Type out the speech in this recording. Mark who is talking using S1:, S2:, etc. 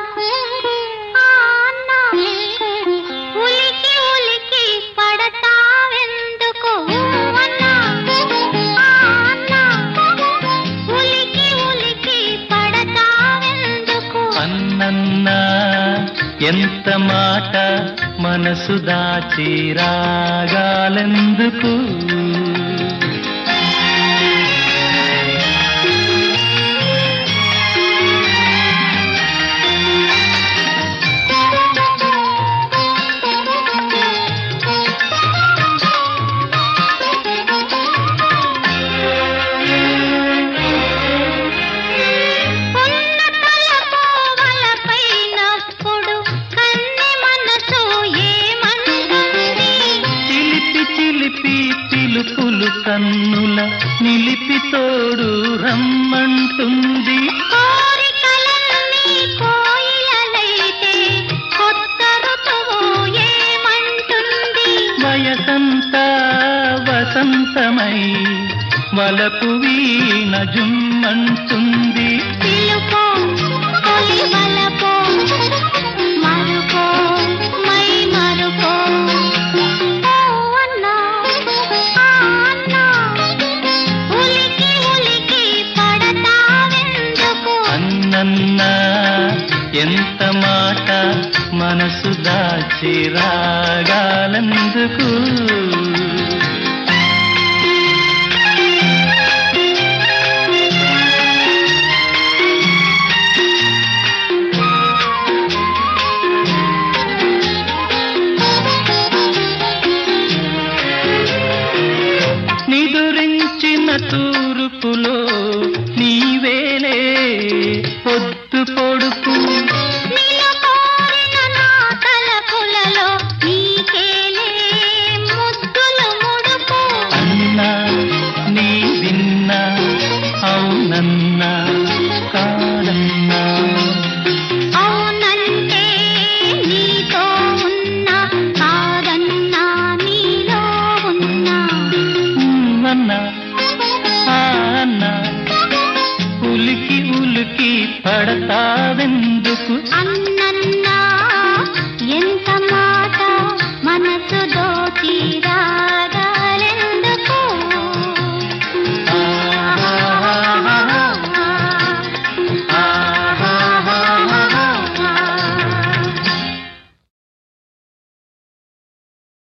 S1: ఆ అన్న ఉలికి ఉలికి పడతావెందుకు అన్న ఆ అన్న ఉలికి ఉలికి పడతావెందుకు
S2: అన్నన్నా ఎంత మాట మనసు దాచి రాగాలెందుకు
S1: ఉన్న తలపు వలపైనప్పుడు కన్నె మనసు ఏమంటుంది
S2: చిలిపి చిలిపి పిలుపులు కన్నుల నిలిపి తోడు రమ్మంటుంది
S1: కోరికలన్నీ కోయిలలైతే కొత్త ఋతువు ఏమంటుంది
S2: వయసంతా వసంతమై వలపు వీణ జుమ్మంటుంది
S1: పిలుపో తొలి వలపో మరుపో మై మరుపో ఓ అన్నా ఆ అన్నా ఉలికి ఉలికి పడతావెందుకు
S2: అన్నన్నా ఎంత మాట మనసు దాచి రాగాలందుకు నిదురించిన తూర్పులో నీవేలే పొద్దు పొడుపు
S1: నిలకోరిన నా తలపులలో నీకేలే ముద్దులు ముడుపు
S2: అన్నా నీ విన్నా అవునన్నా కాదన్నా
S1: అవునంటే నీతో ఉన్నా కాదన్నా నీలో ఉన్నా
S2: ఉమ్, అన్నా ఆ అన్నా ఉలికి ఉలికి పడతావెందుకు
S1: అన్న